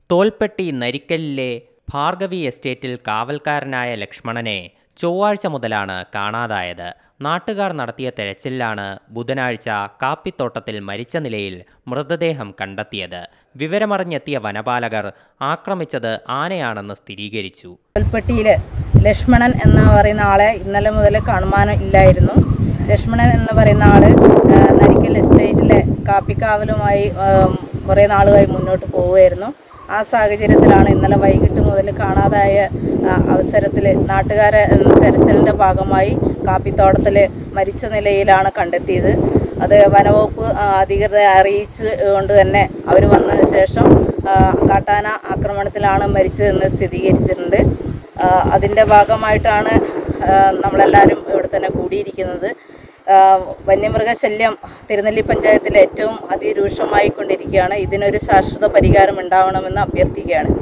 തോൽപ്പെട്ടി നരിക്കലിലെ ഭാർഗവി എസ്റ്റേറ്റിൽ കാവൽക്കാരനായ ലക്ഷ്മണനെ ചൊവ്വാഴ്ച മുതലാണ് കാണാതായത് നാട്ടുകാർ നടത്തിയ തെരച്ചിലാണ് ബുധനാഴ്ച കാപ്പിത്തോട്ടത്തിൽ മരിച്ച നിലയിൽ മൃതദേഹം കണ്ടെത്തിയത് വിവരമറിഞ്ഞെത്തിയ വനപാലകർ ആക്രമിച്ചത് ആനയാണെന്ന് സ്ഥിരീകരിച്ചു കൽപ്പട്ടിയിൽ ലക്ഷ്മണൻ എന്ന് പറയുന്ന ആളെ ഇന്നലെ മുതൽ കാണുവാൻ ഇല്ലായിരുന്നു ലക്ഷ്മണൻ എന്ന് പറയുന്ന ആള് ആ, നരിക്കൽ എസ്റ്റേറ്റിലെ കാപ്പിക്കാവലുമായി കുറേ നാളുമായി മുന്നോട്ട് പോവുമായിരുന്നു ആ സാഹചര്യത്തിലാണ് ഇന്നലെ വൈകിട്ട് മുതൽ കാണാതായ അവസരത്തിൽ നാട്ടുകാരെ തെരച്ചിലിൻ്റെ ഭാഗമായി കാപ്പിത്തോട്ടത്തിൽ മരിച്ച നിലയിലാണ് കണ്ടെത്തിയത് അത് വനവകുപ്പ് ആ, അധികൃതരെ അറിയിച്ച് കൊണ്ട് തന്നെ അവർ വന്നതിന് ശേഷം ആ, കാട്ടാന ആക്രമണത്തിലാണ് മരിച്ചതെന്ന് സ്ഥിരീകരിച്ചിട്ടുണ്ട് ആ, അതിൻ്റെ ഭാഗമായിട്ടാണ് ആ, നമ്മളെല്ലാവരും ഇവിടെ തന്നെ കൂടിയിരിക്കുന്നത് ആ, വന്യമൃഗശല്യം തിരുനെല്ലി പഞ്ചായത്തിൽ ഏറ്റവും അതിരൂക്ഷമായിക്കൊണ്ടിരിക്കുകയാണ് ഇതിനൊരു ശാശ്വത പരിഹാരം ഉണ്ടാവണമെന്ന് അഭ്യർത്ഥിക്കുകയാണ്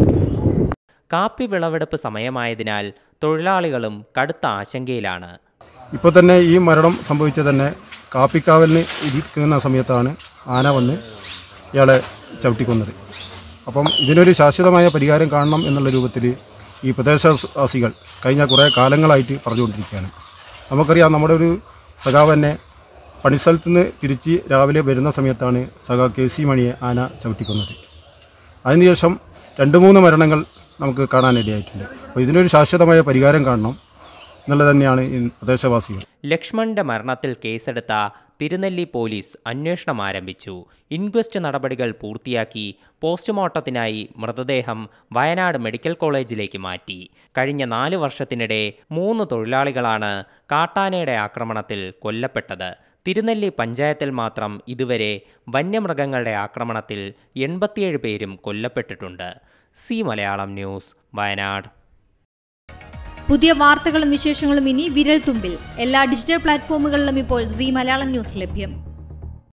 കാപ്പി വിളവെടുപ്പ് സമയമായതിനാൽ തൊഴിലാളികളും കടുത്ത ആശങ്കയിലാണ് ഇപ്പോൾ തന്നെ ഈ മരണം സംഭവിച്ച തന്നെ കാപ്പിക്കാവലിന് ഇരിക്കുന്ന സമയത്താണ് ആന വന്ന് ഇയാളെ ചവിട്ടിക്കൊന്നത് അപ്പം ഇതിനൊരു ശാശ്വതമായ പരിഹാരം കാണണം എന്നുള്ള രൂപത്തിൽ ഈ പ്രദേശവാസികൾ കഴിഞ്ഞ കുറേ കാലങ്ങളായിട്ട് പറഞ്ഞുകൊണ്ടിരിക്കുകയാണ് നമുക്കറിയാം നമ്മുടെ ഒരു സഖാവ് തന്നെ പണിസ്ഥലത്ത് നിന്ന് തിരിച്ച് രാവിലെ വരുന്ന സമയത്താണ് സഖാ കെ സി മണിയെ ആന ചവിട്ടിക്കൊന്നത് അതിനുശേഷം രണ്ട് മൂന്ന് മരണങ്ങൾ നമുക്ക് കാണാനിടയായിട്ടുണ്ട് അപ്പോൾ ഇതിനൊരു ശാശ്വതമായ പരിഹാരം കാണണം എന്നുള്ളത് തന്നെയാണ് ഈ പ്രദേശവാസികൾ ലക്ഷ്മണന്റെ മരണത്തിൽ കേസെടുത്ത തിരുനെല്ലി പോലീസ് അന്വേഷണം ആരംഭിച്ചു ഇൻക്വസ്റ്റ് നടപടികൾ പൂർത്തിയാക്കി പോസ്റ്റ്മോർട്ടത്തിനായി മൃതദേഹം വയനാട് മെഡിക്കൽ കോളേജിലേക്ക് മാറ്റി കഴിഞ്ഞ നാല് വർഷത്തിനിടെ മൂന്ന് തൊഴിലാളികളാണ് കാട്ടാനയുടെ ആക്രമണത്തിൽ കൊല്ലപ്പെട്ടത് തിരുനെല്ലി പഞ്ചായത്തിൽ മാത്രം ഇതുവരെ വന്യമൃഗങ്ങളുടെ ആക്രമണത്തിൽ എൺപത്തിയേഴ് പേരും കൊല്ലപ്പെട്ടിട്ടുണ്ട് സി മലയാളം ന്യൂസ് വയനാട് പുതിയ വാർത്തകളും വിശേഷങ്ങളും ഇനി വിരൽ തുമ്പിൽ എല്ലാ ഡിജിറ്റൽ പ്ലാറ്റ്ഫോമുകളിലും ഇപ്പോൾ സി മലയാളം ന്യൂസ് ലഭ്യം